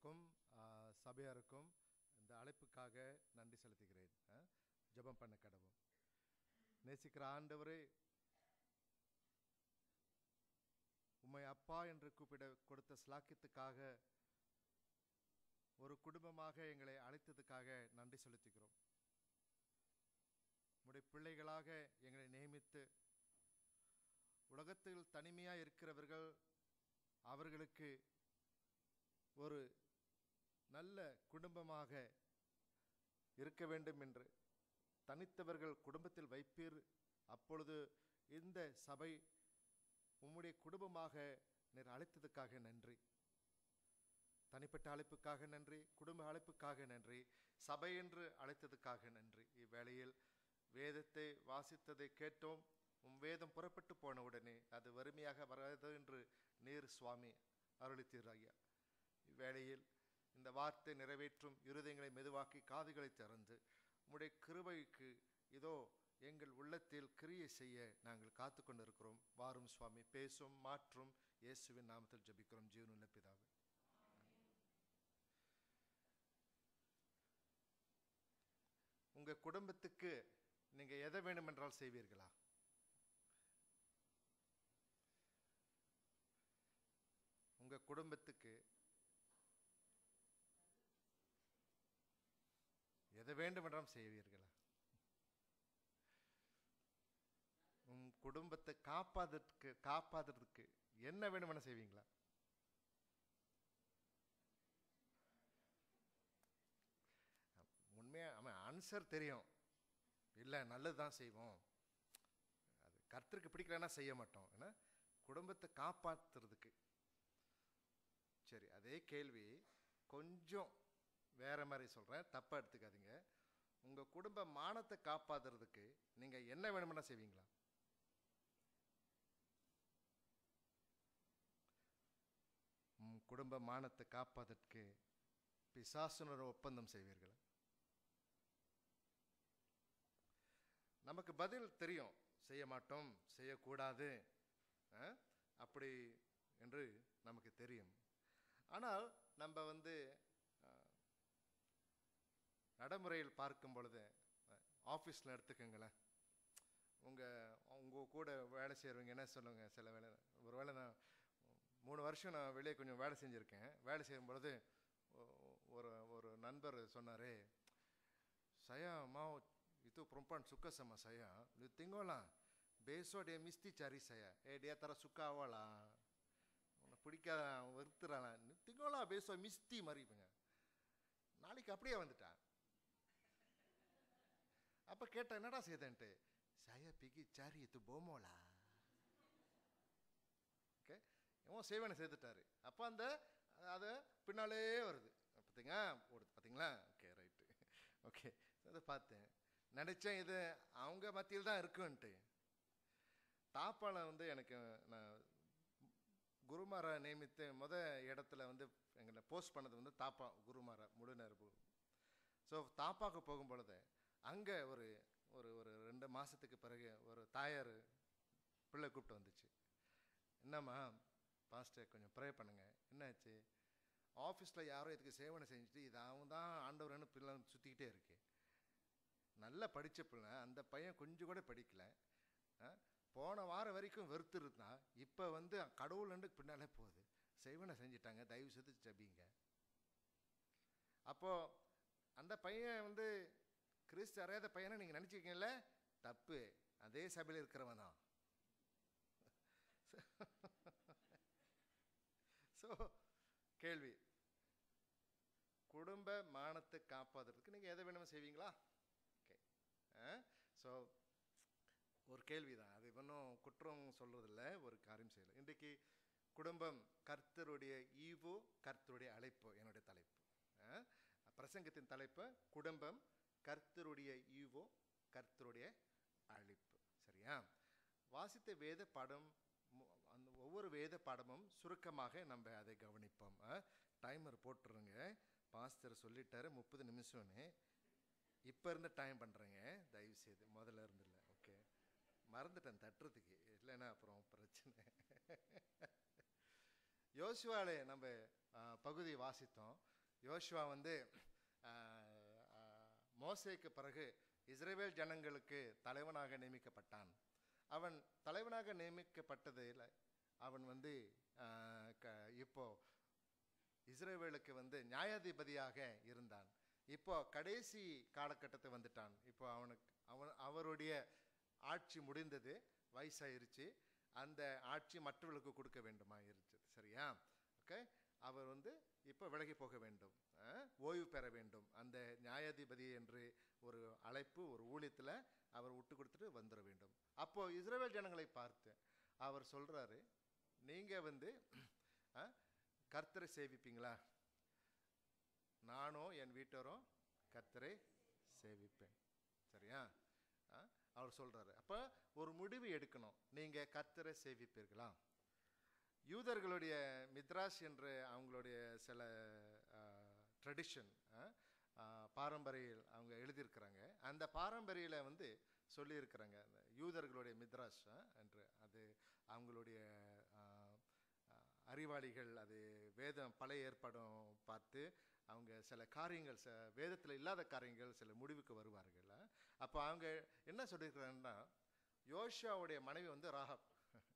பாஸ்டருக்கும் ஆ, சபையாருக்கும் இந்த அழைப்புக்காக நன்றி செலுத்துகிறேன் ஆ, ஜெபம் பண்ண கடவும் நேசிக்கிற ஆண்டவரே உம்மை அப்பா என்று கூப்பிட கொடுத்த ஸ்லாக்கியத்துக்காக ஒரு குடும்பமாக எங்களை அழைத்ததுக்காக நன்றி செலுத்துகிறோம் உம்முடைய பிள்ளைகளாக எங்களை நியமித்து உலகத்தில் தனிமையாக இருக்கிறவர்கள் அவர்களுக்கு ஒரு நல்ல குடும்பமாக இருக்க வேண்டும் என்று தனித்தவர்கள் குடும்பத்தில் வைப்பீர் அப்பொழுது இந்த சபை உம்முடைய குடும்பமாக நீர் அழைத்ததுக்காக நன்றி தனிப்பட்ட அழைப்புக்காக நன்றி குடும்ப அழைப்புக்காக நன்றி சபை என்று அழைத்ததுக்காக நன்றி இவ்வேளையில் வேதத்தை வாசித்ததை கேட்டோம் உம் வேதம் புறப்பட்டு போன உடனே அது வறுமையாக வராது என்று நீர் சுவாமி அருளித்தீர் ஐயா இவ்வேளையில் இந்த வார்த்தை நிறைவேற்றும் இருதயங்களை மெதுவாக்கி காதுகளை திறந்து உம்முடைய கிருபைக்கு இதோ எங்கள் உள்ளத்தில் கிரியை செய்ய நாங்கள் காத்து கொண்டிருக்கிறோம் வாரும் சுவாமி பேசும் மாற்றும் இயேசுவின் நாமத்தில் ஜெபிக்கிறோம் ஜீவனுள்ள பிதாவே உங்க குடும்பத்துக்கு நீங்க எதை வேண்டுமென்றால் செய்வீர்களா உங்க குடும்பத்துக்கு எதை வேண்டுமென்றால் செய்வீர்களா உன் குடும்பத்தை காப்பாதற்கு காப்பாதுறதுக்கு என்ன வேணுமென செய்வீங்களா உண்மையா அவன் ஆன்சர் தெரியும் இல்லை நல்லது தான் செய்வோம் அது கர்த்தருக்கு பிடிக்கலன்னா செய்ய மாட்டோம் ஏன்னா குடும்பத்தை காப்பாற்றுறதுக்கு சரி அதே கேள்வி கொஞ்சம் வேற மாதிரி சொல்கிறேன் தப்பாக எடுத்துக்காதீங்க உங்கள் குடும்ப மானத்தை காப்பாற்றுறதுக்கு நீங்கள் என்ன வேணுமென்னா செய்வீங்களா உம் குடும்ப மானத்தை காப்பதற்கு பிசாசுனர் ஒப்பந்தம் செய்வீர்களா நமக்கு பதில் தெரியும் செய்ய மாட்டோம் செய்யக்கூடாது ஆ? அப்படி என்று நமக்கு தெரியும் ஆனால் நம்ம வந்து ஆ, நடைமுறையில் பார்க்கும் பொழுது ஆஃபீஸில் எடுத்துக்கோங்களேன் உங்கள் உங்கள் கூட வேலை செய்கிறவங்க என்ன சொல்லுங்க சில வேலை ஒரு வேளை நான் மூணு வருஷம் நான் வெளியே கொஞ்சம் வேலை செஞ்சுருக்கேன் வேலை செய்யும் பொழுது ஒ- ஒரு ஒரு நண்பர் சொன்னார் saya mau itu perempuan suka sama saya lu tengoklah besok dia mesti cari saya eh dia tak suka awal lah உன்னை பிடிக்காத வெறுத்துறான் நீ திங்கோலா பேசுவ மிஸ்தி மறிப்பங்க நாளைக்கு அப்படியே வந்துட்டான் அப்போ கேட்டேன் என்னடா செய்தேன்ட்டு saya pergi cari itu bomola okay இவன் சேவனை சேர்த்துட்டாரு அப்போ அந்த அது பின்னாலே வருது பார்த்தீங்க ஓடுது பார்த்தீங்களா ஓகே ரைட்டு ஓகே அதை பார்த்தேன் நினச்சேன் இது அவங்க மத்தியில் தான் இருக்குன்ட்டு தாப்பால வந்து எனக்கு நான் குருமாரை நியமித்து முத இடத்துல வந்து எங்களை போஸ்ட் பண்ணது வந்து தாப்பா குருமாரா முழு நேர ஸோ தாப்பாக்கு போகும் பொழுது அங்கே ஒரு ஒரு ஒரு ரெண்டு மாதத்துக்கு பிறகு ஒரு தாயார் பிள்ளை கூப்பிட்டு வந்துச்சு என்னம்மா பாஸ்டர் கொஞ்சம் ப்ரே பண்ணுங்க என்னாச்சு ஆஃபீஸில் யாரோ இதுக்கு சேவனை செஞ்சுட்டு இது அவன் தான் ஆண்டவர்னு பிள்ளை சுற்றிக்கிட்டே இருக்கு நல்லா படித்த பிள்ளை அந்த பையன் கொஞ்சம் கூட படிக்கல ஆ, போன வாரம் வரைக்கும் வெறுத்து இருந்தான் இப்போ வந்து கடவுள்னு பின்னாலே போகுது செய்வனை செஞ்சிட்டாங்க தயவு செய்து ஜபிங்க அப்போது அந்த பையன் வந்து கிறிஸ்து அறியாத பையனை நீங்கள் நினச்சிக்கிங்கல்ல தப்பு அதே சபையில் இருக்கிறவன் தான் ஸோ கேள்வி குடும்ப மானத்தை காப்பாற்றுறதுக்கு நீங்கள் எதை வேணுமோ செய்வீங்களா ஓகே ஸோ ஒரு கேள்வி தான் அது ஒன்றும் குற்றம் சொல்கிறதில்ல ஒரு காரியம் செய்யலை இன்றைக்கு குடும்பம் கர்த்தருடைய ஈவோ கர்த்தருடைய அழைப்பு என்னுடைய தலைப்பு ஆ? பிரசங்கத்தின் தலைப்பு குடும்பம் கர்த்தருடைய ஈவோ கர்த்தருடைய அழைப்பு சரியா வாசித்த வேத பாடம் மு- அந்த ஒவ்வொரு வேத பாடமும் சுருக்கமாக நம்ம அதை கவனிப்போம் டைமர் போட்டுருங்க பாஸ்டர் சொல்லிட்டாரு முப்பது நிமிஷம்னு இப்போ இருந்து டைம் பண்ணுறேங்க தயவு செய்து முதல்ல இருந்து இல்லை ஓகே மறந்துட்டேன் தட்டுறதுக்கு இல்லைன்னா அப்புறம் பிரச்சனை யோசுவாலே நம்ம ஆ, பகுதி வாசித்தோம் யோசுவா வந்து ஆ, ஆ, மோசேக்கு பிறகு இஸ்ரேல் ஜனங்களுக்கு தலைவனாக நியமிக்கப்பட்டான் அவன் தலைவனாக நியமிக்கப்பட்டதில் அவன் வந்து ஆ, க- இப்போ இஸ்ரேவேலுக்கு வந்து நியாயாதிபதியாக இருந்தான் இப்போ கடைசி காலகட்டத்தை வந்துட்டான் இப்போ அவனுக்கு அவன் அவருடைய ஆட்சி முடிந்தது வயசாயிருச்சு அந்த ஆட்சி மற்றவர்களுக்கு கொடுக்க வேண்டுமா இருந்துச்சு சரியா ஓகே அவர் வந்து இப்போ விலகி போக வேண்டும் அஹ், ஓய்வு பெற வேண்டும் அந்த நியாயாதிபதி என்று ஒரு அழைப்பு ஒரு ஊழியத்தில் அவர் விட்டு கொடுத்துட்டு வந்துட வேண்டும் அப்போ இஸ்ரேல் ஜனங்களை பார்த்து அவர் சொல்றாரு நீங்க வந்து அஹ், கர்த்தரை சேவிப்பீங்களா நானும் என் வீட்டாரும் கர்த்தரை சேவிப்பேன் சரியா ஆ? அவர் சொல்றாரு அப்ப ஒரு முடிவு எடுக்கணும் நீங்க கர்த்தரை சேவிப்பீர்களா யூதர்களுடைய மித்ராஸ் என்ற அவங்களுடைய சில ட்ரெடிஷன் பாரம்பரியில் அவங்க எழுதியிருக்கிறாங்க அந்த பாரம்பரியில வந்து சொல்லியிருக்கிறாங்க அந்த யூதர்களுடைய மித்ராஸ் ஆ, என்று அது அவங்களுடைய ஆ, ஆ, அறிவாளிகள் அது வேதம் பழைய ஏற்பாடும் பார்த்து அவங்க சில காரியங்கள் ச வேதத்தில் இல்லாத காரியங்கள் சில முடிவுக்கு வருவார்கள் ஆ. அப்போ அவங்க என்ன சொல்லியிருக்கிறாங்கன்னா யோஷாவுடைய மனைவி வந்து ராகப்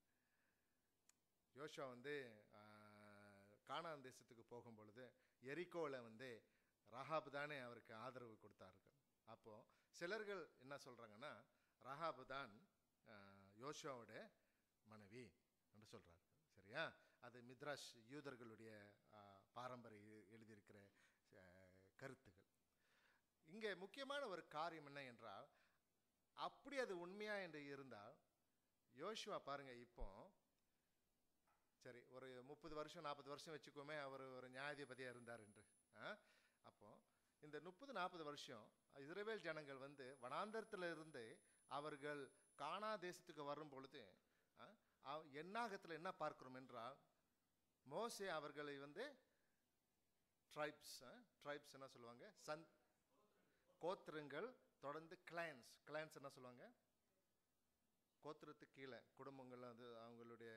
யோஷா வந்து ஆ, கானான் தேசத்துக்கு போகும் பொழுது எரிகோவில் வந்து ரஹாப் தானே அவருக்கு ஆதரவு கொடுத்தார்கள் அப்போ சிலர்கள் என்ன சொல்றாங்கன்னா ரஹாப் தான் ஆ, யோசுவாவோட மனைவி என்று சொல்றாரு சரியா அது மித்ராஷ் யூதர்களுடைய ஆ, பாரம்பரிய எழுதியிருக்கிற ஆ, கருத்துகள் இங்கே முக்கியமான ஒரு காரியம் என்ன என்றால் அப்படி அது உண்மையா என்று இருந்தால் யோசுவா பாருங்க இப்போ சரி ஒரு முப்பது வருஷம் நாற்பது வருஷம் வச்சுக்கோமே அவர் ஒரு நியாயாதிபதியாக இருந்தார் என்று ஆ? அப்போ இந்த முப்பது நாற்பது வருஷம் இஸ்ரவேல் ஜனங்கள் வந்து வனாந்தரத்தில் இருந்து அவர்கள் கானா தேசத்துக்கு வரும் பொழுது ஆ, அவ- என்னாகத்தில் என்ன பார்க்கிறோம் என்றால் மோசே அவர்களை வந்து ட்ரைப்ஸ் ட்ரைப்ஸ் என்ன சொல்லுவாங்க சந் கோத்திரங்கள் தொடர்ந்து கிளைன்ஸ் கிளைன்ஸ் என்ன சொல்லுவாங்க கோத்திரத்துக்கு கீழே குடும்பங்கள் வந்து அவங்களுடைய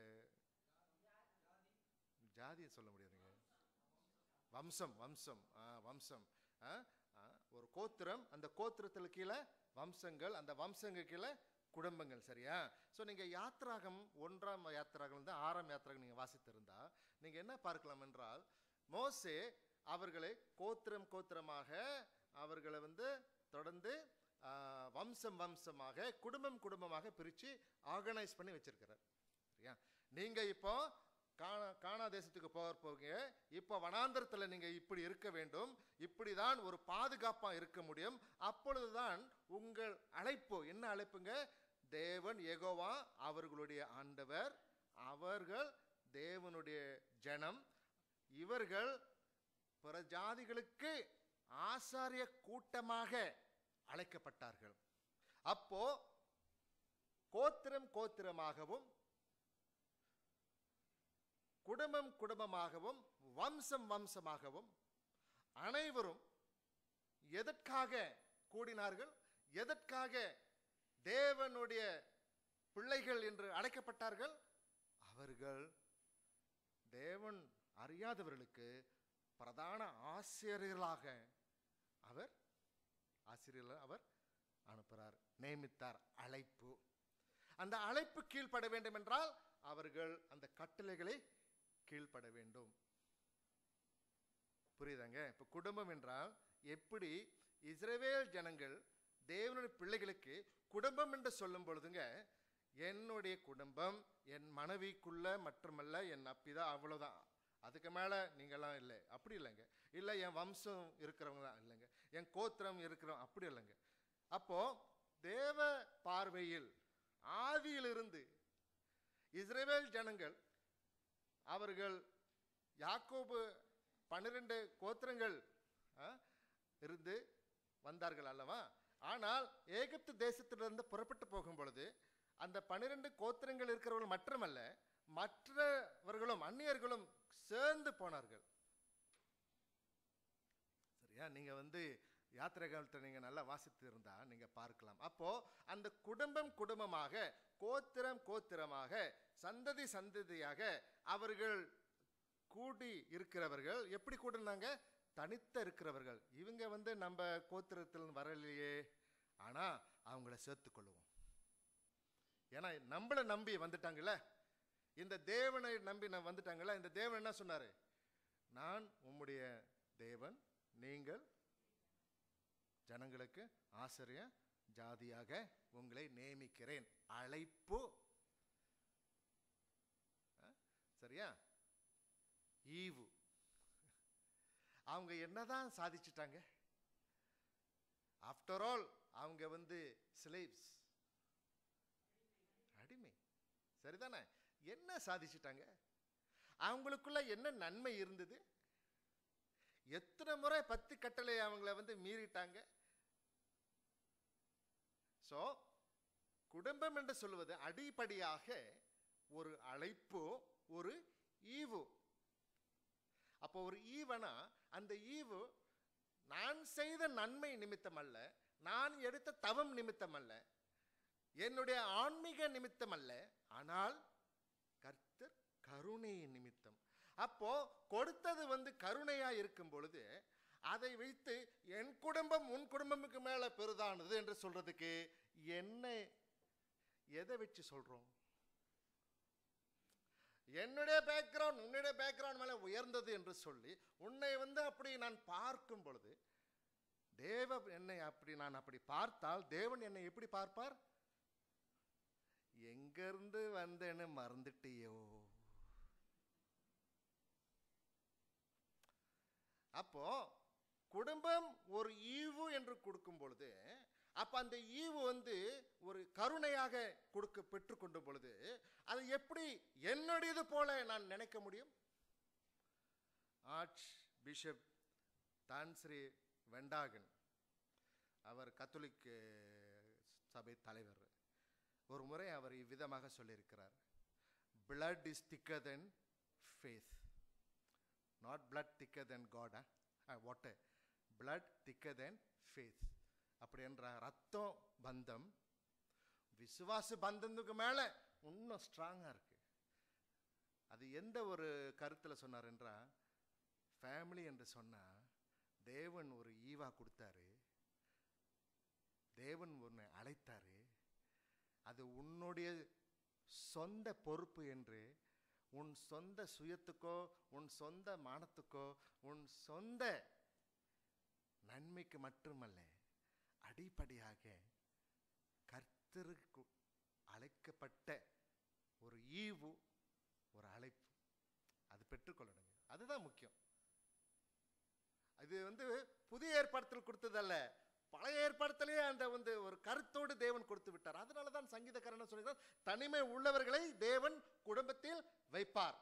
ஜாதியை சொல்ல முடியாதுங்க வம்சம் வம்சம் ஆ வம்சம் ஆ, ஆ, ஒரு கோத்திரம் அந்த கோத்திரத்தில் கீழே வம்சங்கள் அந்த வம்சங்க கீழே குடும்பங்கள் சரியா ஸோ நீங்கள் யாத்ராகம் ஒன்றாம் யாத்திராகம் தான் ஆறாம் யாத்திராகம் நீங்கள் வாசித்திருந்தா நீங்கள் என்ன பார்க்கலாம் என்றால் மோசே அவர்களை கோத்திரம் கோத்திரமாக அவர்களை வந்து தொடர்ந்து ஆ, வம்சம் வம்சமாக குடும்பம் குடும்பமாக பிரித்து ஆர்கனைஸ் பண்ணி வச்சிருக்கிறார் சரியா நீங்கள் இப்போ காணா காணா தேசத்துக்கு போக போகிறீங்க இப்போ வனாந்தரத்தில் நீங்கள் இப்படி இருக்க வேண்டும் இப்படி தான் ஒரு பாதுகாப்பாக இருக்க முடியும் அப்பொழுதுதான் உங்கள் அழைப்பு என்ன அழைப்புங்க தேவன் எகோவா அவர்களுடைய ஆண்டவர் அவர்கள் தேவனுடைய ஜனம் இவர்கள் பிற ஜாதிகளுக்கு ஆசாரிய கூட்டமாக அழைக்கப்பட்டார்கள் அப்போ கோத்திரம் கோத்திரமாகவும் குடும்பம் குடும்பமாகவும் வம்சம் வம்சமாகவும் அனைவரும் எதற்காக கூடினார்கள் எதற்காக தேவனுடைய பிள்ளைகள் என்று அழைக்கப்பட்டார்கள் அவர்கள் தேவன் அறியாதவர்களுக்கு பிரதான ஆசிரியர்களாக அவர் ஆசிரியர்கள் அவர் அனுப்புகிறார் நியமித்தார் அழைப்பு அந்த அழைப்பு கீழ்ப்பட வேண்டும் என்றால் அவர்கள் அந்த கட்டளைகளை கீழ்ப்பட வேண்டும் புரியுதாங்க இப்போ குடும்பம் என்றால் எப்படி இஸ்ரவேல் ஜனங்கள் தேவனுடைய பிள்ளைகளுக்கு குடும்பம் என்று சொல்லும் பொழுதுங்க என்னுடைய குடும்பம் என் மனைவிக்குள்ள மட்டுமல்ல என் அப்பிதா அவ்வளவுதான் அதுக்கு மேலே நீங்களாம் இல்லை அப்படி இல்லைங்க இல்லை என் வம்சம் இருக்கிறவங்க தான் இல்லைங்க என் கோத்திரம் இருக்கிறவங்க அப்படி இல்லைங்க அப்போ தேவ பார்வையில் ஆதியிலிருந்து இஸ்ரவேல் ஜனங்கள் அவர்கள் யாக்கோபு பன்னிரண்டு கோத்திரங்கள் ஆ, இருந்து வந்தார்கள் அல்லவா ஆனால் ஏகிப்து தேசத்திலிருந்து புறப்பட்டு போகும் பொழுது அந்த பன்னிரண்டு கோத்திரங்கள் இருக்கிறவர்கள் மட்டுமல்ல மற்றவர்களும் அந்நியர்களும் சேர்ந்து போனார்கள் சரியா நீங்க வந்து யாத்திரை காலத்தை நீங்க நல்லா வாசித்து இருந்தா நீங்க பார்க்கலாம் அப்போ அந்த குடும்பம் குடும்பமாக கோத்திரம் கோத்திரமாக சந்ததி சந்ததியாக அவர்கள் கூடி இருக்கிறவர்கள் எப்படி கூடினாங்க தனித்த இருக்கிறவர்கள் இவங்க வந்து நம்ம கோத்திரத்தில் வரலையே ஆனா அவங்கள சேர்த்துக்கொள்ளுவோம் ஏன்னா நம்மளை நம்பி வந்துட்டாங்கல்ல இந்த தேவனை நம்பி நான் வந்துட்டாங்கல்ல இந்த தேவன் என்ன சொன்னாரு நான் உம்முடைய தேவன் நீங்கள் ஜனங்களுக்கு ஆசிரிய ஜாதியாக உங்களை நியமிக்கிறேன் அழைப்பு ஆ, சரியா ஈவு அவங்க என்னதான் சாதிச்சிட்டாங்க ஆஃப்டர் ஆல் அவங்க வந்து ஸ்லேவ்ஸ் அடிமை சரிதானே என்ன சாதிச்சிட்டாங்க அவங்களுக்குள்ள என்ன நன்மை இருந்தது எத்தனை முறை பத்து கட்டளை அவங்கள வந்து மீறிட்டாங்க ஸோ குடும்பம் என்று சொல்வது அடிப்படையாக ஒரு அழைப்பு ஒரு ஈவு அப்போ ஒரு ஈவனா அந்த ஈவு நான் செய்த நன்மை நிமித்தம் அல்ல நான் எடுத்த தவம் நிமித்தம் அல்ல என்னுடைய ஆன்மீக நிமித்தம் அல்ல ஆனால் கர்த்தர் கருணை நிமித்தம் அப்போ கொடுத்தது வந்து கருணையா இருக்கும் பொழுது அதை வைத்து என் குடும்பம் உன் குடும்பமுக்கு மேல பெரிதானது என்று சொல்றதுக்கு என்ன எதை வச்சு சொல்றோம் என்னுடைய பேக்ரவுண்ட் உன்னுடைய பேக்ரவுண்ட் மேல உயர்ந்தது என்று சொல்லி உன்னை வந்து அப்படி நான் பார்க்கும் பொழுது தேவ என்னை அப்படி நான் அப்படி பார்த்தால் தேவன் என்னை எப்படி பார்ப்பார் எங்கிருந்து வந்தேன்னு மறந்துட்டியோ அப்போ குடும்பம் ஒரு ஈவு என்று கொடுக்கும் பொழுது அப்ப அந்த ஈவு வந்து ஒரு கருணையாக கொடுக்க பெற்றுக்கொண்ட பொழுது அதை எப்படி என்னுடையது போல நான் நினைக்க முடியும் ஆர்ச் பிஷப் தான்ஸ்ரீ வெண்டாகன் அவர் கத்தோலிக் அஹ், சபை தலைவர் ஒரு முறை அவர் இவ்விதமாக சொல்லியிருக்கிறார் blood is thicker than faith not blood thicker than god huh? uh, water blood thicker than faith அப்படி என்ற ரத்தம் பந்தம் விசுவாச பந்தத்துக்கு மேல இன்னும் ஸ்ட்ராங்கா இருக்கு அது எந்த ஒரு கருத்துல சொன்னார் என்றா ஃபேமிலி என்று சொன்னா தேவன் ஒரு ஈவா கொடுத்தாரு தேவன் உன்னை அழைத்தாரு அது உன்னுடைய சொந்த பொறுப்பு என்று உன் சொந்த சுயத்துக்கோ உன் சொந்த மானத்துக்கோ உன் சொந்த நன்மைக்கு மட்டுமல்ல அடிப்படையாக கர்த்தருக்கு அழைக்கப்பட்ட ஒரு ஈவு ஒரு அழைப்பு அது பெற்றுக்கொள்ளணுங்க அதுதான் முக்கியம் அது வந்து புதிய ஏற்பாடத்தில் கொடுத்ததல்ல பழைய ஏற்பாடத்திலேயே அந்த வந்து ஒரு கருத்தோடு தேவன் கொடுத்து விட்டார் அதனால தான் சங்கீதக்காரன் சொல்லிதான் தனிமை உள்ளவர்களை தேவன் குடும்பத்தில் வைப்பார்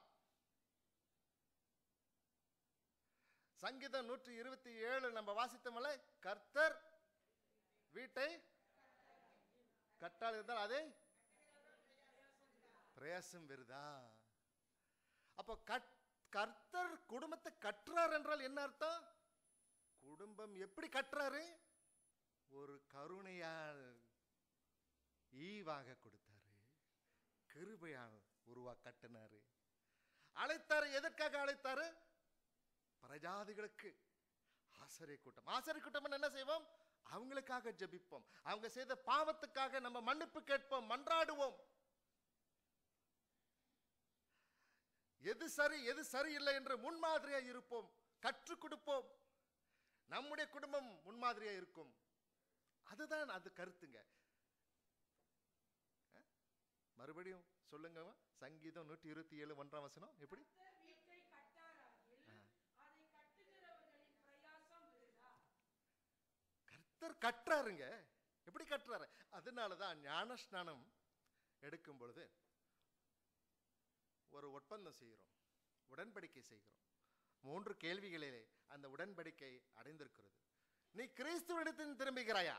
சங்கீதம் நூற்றி இருபத்தி ஏழு நம்ம வாசித்தோம்ல கர்த்தர் வீட்டை கட்டால் இருந்தால் அதை பிரயாசம் வருதா அப்போ கட் கர்த்தர் குடும்பத்தை கட்டுறார் என்றால் என்ன அர்த்தம் குடும்பம் எப்படி கட்டுறாரு ஒரு கருணையால் ஈவாக கொடுத்தாரு கிருபையால் உருவா கட்டினாரு அழைத்தாரு எதற்காக அழைத்தாரு பிரஜாதிகளுக்கு ஆசரை கூட்டம் ஆசரை கூட்டம் என்ன செய்வோம் அவங்களுக்காக ஜெபிப்போம் அவங்க செய்த பாவத்துக்காக நம்ம மன்னிப்பு கேட்போம் மன்றாடுவோம் எது சரி எது சரியில்லை என்று முன்மாதிரியா இருப்போம் கற்றுக் கொடுப்போம் நம்முடைய குடும்பம் முன்மாதிரியா இருக்கும் அதுதான் அது கருத்துங்க அஹ்? மறுபடியும் சொல்லுங்க சங்கீதம் நூற்றி இருபத்தி ஏழு ஒன்றாம் வசனம் எப்படி கர்த்தர் வீட்டை கட்டாராகில், அதை கட்டுகிறவர்களின் பிரயாசம் விருதா. கர்த்தர் கட்டுறாருங்க எப்படி கட்டுறாரு அதனால தான் ஞான ஸ்நானம் எடுக்கும் பொழுது ஒரு ஒப்பந்தம் செய்கிறோம் உடன்படிக்கை செய்கிறோம் மூன்று கேள்விகளிலே அந்த உடன்படிக்கை அடைந்திருக்கிறது நீ கிறிஸ்துவனிடத்தில் திரும்புகிறாயா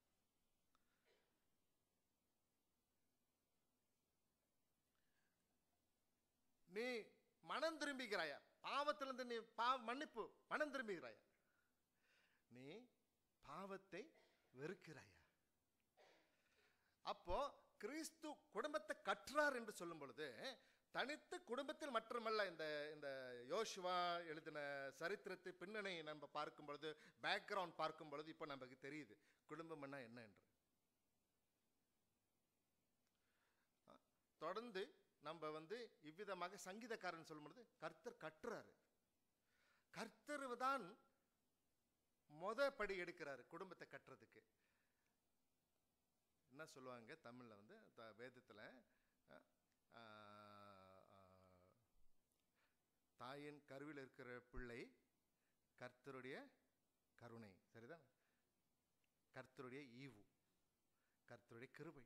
நீ மனம் திரும்புகிறாயா பாவத்திலிருந்து நீ பாவ மன்னிப்பு மனம் திரும்புகிறாயா நீ பாவத்தை வெறுக்கிறாயா அப்போ கிறிஸ்து குடும்பத்தை கற்றார் என்று சொல்லும் பொழுது தனித்து குடும்பத்தில் மட்டுமல்ல இந்த இந்த யோசுவா எழுதின சரித்திரத்தை பின்னணி நம்ம பார்க்கும் பொழுது பேக்ரவுண்ட் பார்க்கும் பொழுது இப்போ நமக்கு தெரியுது குடும்பம்னா என்ன என்று ஆ, தொடர்ந்து நம்ம வந்து இவ்விதமாக சங்கீதக்காரன் சொல்லும் பொழுது கர்த்தர் கட்டுறாரு கர்த்தர் தான் மொத படி எடுக்கிறாரு குடும்பத்தை கட்டுறதுக்கு என்ன சொல்லுவாங்க தமிழ்ல வந்து த- வேதத்துல அஹ், ஆஹ், ஆஹ், தாயின் கருவில் இருக்கிற பிள்ளை கர்த்தருடைய கருணை சரிதான் கர்த்தருடைய ஈவு கர்த்தருடைய கிருபை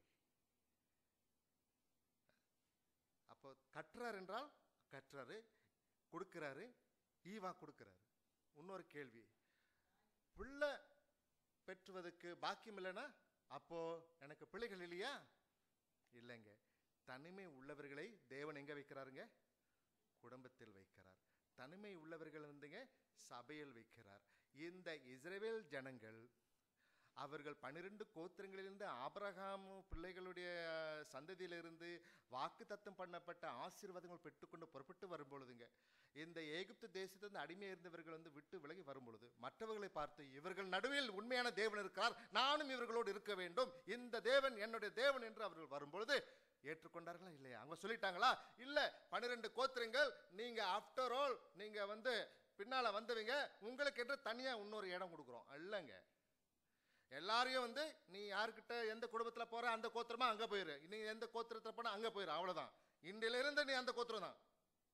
அப்போ கட்டுறார் என்றால் கட்டுறாரு கொடுக்கிறாரு ஈவா கொடுக்கிறாரு இன்னொரு கேள்வி பிள்ளை பெற்றுவதற்கு பாக்கியம் இல்லைன்னா அப்போ எனக்கு பிள்ளைகள் இல்லையா இல்லைங்க தனிமை உள்ளவர்களை தேவன் எங்க வைக்கிறாருங்க குடும்பத்தில் வைக்கிறார் தனிமை உள்ளவர்கள் வந்துங்க சபையில் வைக்கிறார் இந்த இஸ்ரவேல் ஜனங்கள் அவர்கள் பன்னிரண்டு கோத்திரங்களிலிருந்து ஆபிரகாம் பிள்ளைகளுடைய சந்ததியிலிருந்து வாக்கு தத்தம் பண்ணப்பட்ட ஆசீர்வாதங்கள் பெற்றுக்கொண்டு புறப்பட்டு வரும் பொழுதுங்க இந்த எகிப்து தேசத்திலிருந்து அடிமையாக இருந்தவர்கள் வந்து விட்டு விலகி வரும் பொழுது மற்றவர்களை பார்த்து இவர்கள் நடுவில் உண்மையான தேவன் இருக்கிறார் நானும் இவர்களோடு இருக்க வேண்டும் இந்த தேவன் என்னுடைய தேவன் என்று அவர்கள் வரும்பொழுது ஏற்றுக்கொண்டார்களா இல்லையா அவங்க சொல்லிட்டாங்களா இல்ல பன்னிரெண்டு கோத்திரங்கள் நீங்க ஆஃப்டர் ஆல் நீங்க வந்து பின்னால வந்தவங்க உங்களுக்கு என்று தனியா இன்னொரு இடம் கொடுக்குறோம் இல்லைங்க எல்லாரையும் வந்து நீ யாருக்கிட்ட எந்த குடும்பத்துல போற அந்த கோத்திரமா அங்க போயிரு நீ எந்த கோத்திரத்துல போனா அங்க போயிரு அவ்வளவுதான் இன்றில இருந்து நீ அந்த கோத்திரம் தான்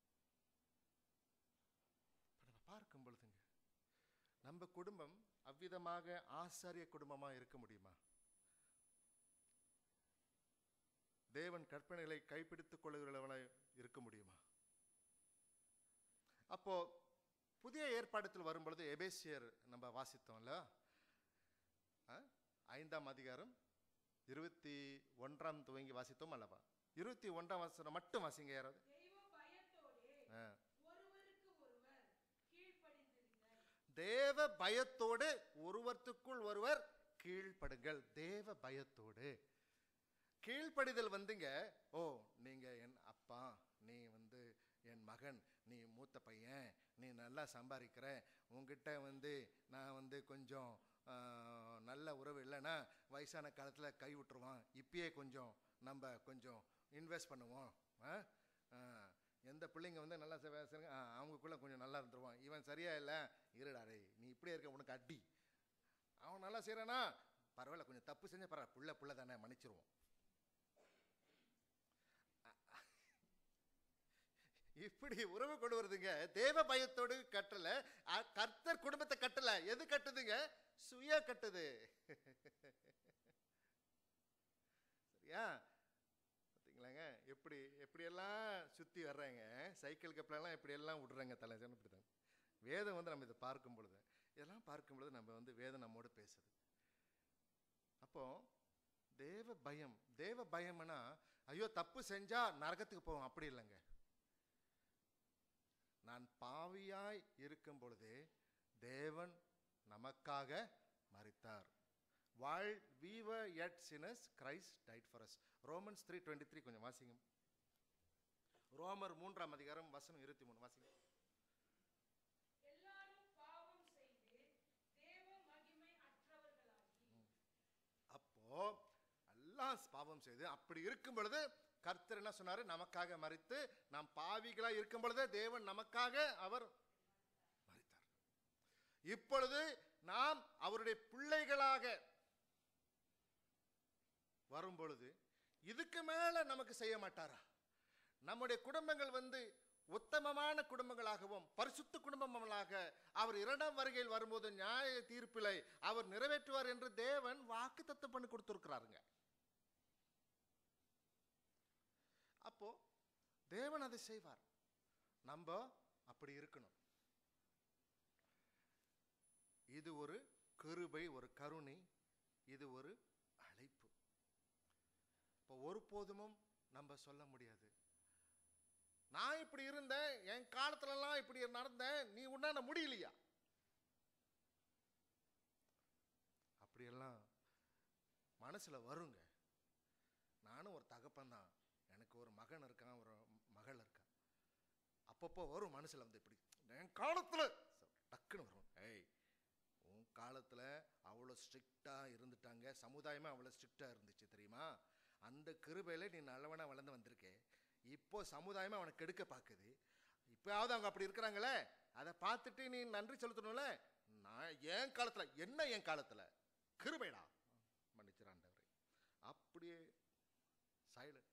பார்க்கும் பொழுதுங்க நம்ம குடும்பம் அவ்விதமாக ஆசாரிய குடும்பமா இருக்க முடியுமா தேவன் கற்பனைகளை கைப்பிடித்துக் கொள்கிறவனாய் இருக்க முடியுமா அப்போ புதிய ஏற்பாடத்தில் வரும்பொழுது எபேசியர் நம்ம வாசித்தோம்ல ஆ? ஐந்தாம் அதிகாரம் இருபத்தி ஒன்றாம் துவங்கி வாசித்தோம் அல்லவா இருபத்தி ஒன்றாம் வசனம் மட்டும் வாசிங்க யாராவது தெய்வ பயத்தோடே ஆ. ஒருவருக்கு ஒருவர் கீழ்ப்படிந்திருங்கள் தேவ பயத்தோடு ஒருவருக்குள் ஒருவர் கீழ்ப்படுங்கள் தேவ பயத்தோடு கீழ்ப்படிதல் வந்துங்க ஓ நீங்க என் அப்பா நீ வந்து என் மகன் நீ மூத்த பையன் நீ நல்லா சம்பாதிக்கிற உங்ககிட்ட வந்து நான் வந்து கொஞ்சம் ஆ, நல்ல உறவு இல்லைன்னா வயசான காலத்தில் கை விட்டுருவான் இப்பயே கொஞ்சம் நம்ம கொஞ்சம் இன்வெஸ்ட் பண்ணுவோம் ஆ? ஆ, எந்த பிள்ளைங்க வந்து நல்லா செ- செய்றாங்க, ஆ, அவங்களுக்குள்ள கொஞ்சம் நல்லா இருந்துருவான் இவன் சரியா இல்லை இருடா டேய் நீ இப்படியே இருக்க உனக்கு அடி அவன் நல்லா செய்கிறானா பரவாயில்ல கொஞ்சம் தப்பு செஞ்ச பரவாயில்ல புள்ள புள்ள தானே மன்னிச்சிருவோம் இப்படி உறவு கொண்டு வருதுங்க தேவ பயத்தோடு கட்டல அ- கர்த்தர் குடும்பத்தை கட்டல எது கட்டுதுங்க சுய கட்டுது சரியா பார்த்தீங்களாங்க எப்படி எப்படியெல்லாம் சுற்றி வர்றாங்க சைக்கிள் கப்பலெல்லாம் எப்படியெல்லாம் விடுறாங்க தலைஜன் இப்படி தான் வேதம் வந்து நம்ம இதை பார்க்கும் பொழுது இதெல்லாம் பார்க்கும் பொழுது நம்ம வந்து வேதம் நம்மோடு பேசுது அப்போ தேவ பயம் தேவ பயம்னா ஐயோ தப்பு செஞ்சா நரகத்துக்கு போவோம் அப்படி இல்லைங்க நான் பாவியாய் இருக்கும் பொழுதே தேவன் நமக்காக மரித்தார் while we were yet sinners christ died for us Romans three twenty three கொஞ்சம் வாசிங்க ரோமர் மூன்றாம் அதிகாரம் வசனம் இருபத்தி மூணு வாசிங்க எல்லாரும் பாவம் செய்து தேவ மகிமை அற்றவர்களாகி அப்போ எல்லாம் பாவம் செய்து அப்படி இருக்கும் பொழுது கர்த்தர் என்ன சொன்னாரு நமக்காக மறித்து நாம் பாவிகளா இருக்கும் பொழுதே தேவன் நமக்காக அவர் மறித்தார் இப்பொழுது நாம் அவருடைய பிள்ளைகளாக வரும் பொழுது இதுக்கு மேல நமக்கு செய்ய மாட்டாரா நம்முடைய குடும்பங்கள் வந்து உத்தமமான குடும்பங்களாகவும் பரிசுத்த குடும்பங்களாக அவர் இரண்டாம் வருகையில் வரும்போது நியாய தீர்ப்பிலை அவர் நிறைவேற்றுவார் என்று தேவன் வாக்கு தத்தம் பண்ணி கொடுத்திருக்கிறாருங்க அப்போ தேவன் அதை செய்வார் நம்ம அப்படி இருக்கணும் இது ஒரு கிருபை ஒரு கருணை இது ஒரு அழைப்பு இப்போ ஒருபோதுமும் நம்ம சொல்ல முடியாது நான் இப்படி இருந்தேன் என் காலத்துலலாம் இப்படி நடந்தேன் நீ உன்னால முடியலையா அப்படியெல்லாம் மனசுல வருங்க நானும் ஒரு தகப்பன் தான் எனக்கு ஒரு மகன் இருக்கான் ஒரு மகள் இருக்கா அப்பப்போ வரும் மனசுல வந்து இப்படி என் காலத்துல டக்குன்னு வரும் ஏய் உன் காலத்துல அவ்வளோ ஸ்ட்ரிக்டா இருந்துட்டாங்க சமுதாயமே அவ்வளோ ஸ்ட்ரிக்டா இருந்துச்சு தெரியுமா அந்த கிருபையில நீ நல்லவனா வளர்ந்து வந்திருக்கே இப்போ சமுதாயமே அவனை கெடுக்க பார்க்குது இப்போயாவது அவங்க அப்படி இருக்கிறாங்களே அதை பார்த்துட்டு நீ நன்றி செலுத்தணும்ல நான் என் காலத்துல என்ன என் காலத்துல கிருபைடா மன்னிச்சிராண்டவரே அப்படியே சைலண்ட்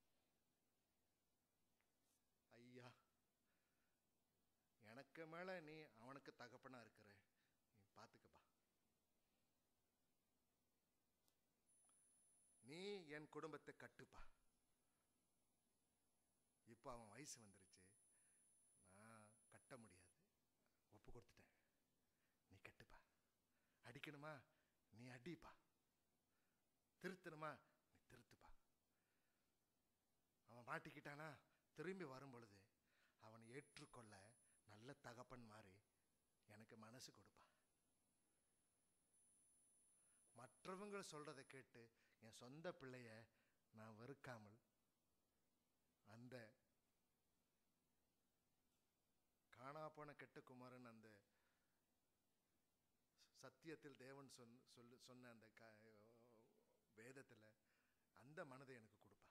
ஐயா எனக்கு மேல நீ அவனுக்கு தகப்பனா இருக்கிற நீ பார்த்துக்கப்பா நீ என் குடும்பத்தை கட்டுப்பா இப்போ அவன் வயசு வந்துருச்சு நான் கட்ட முடியாது ஒப்பு கொடுத்துட்டேன் நீ கட்டுப்பா அடிக்கணுமா நீ அடிப்பா திருத்தணுமா நீ திருத்துப்பா அவன் மாட்டிக்கிட்டானா திரும்பி வரும் பொழுது அவனை ஏற்றுக்கொள்ள நல்ல தகப்பன் மாதிரி எனக்கு மனசு கொடுப்பா மற்றவங்க சொல்றதை கேட்டு என் சொந்த பிள்ளைய நான் வெறுக்காமல் அந்த காணா போன கெட்ட குமாரன் அந்த சத்தியத்தில் தேவன் சொன் சொல்லு சொன்ன அந்த க வேதத்தில் அந்த மனதை எனக்கு கொடுப்பா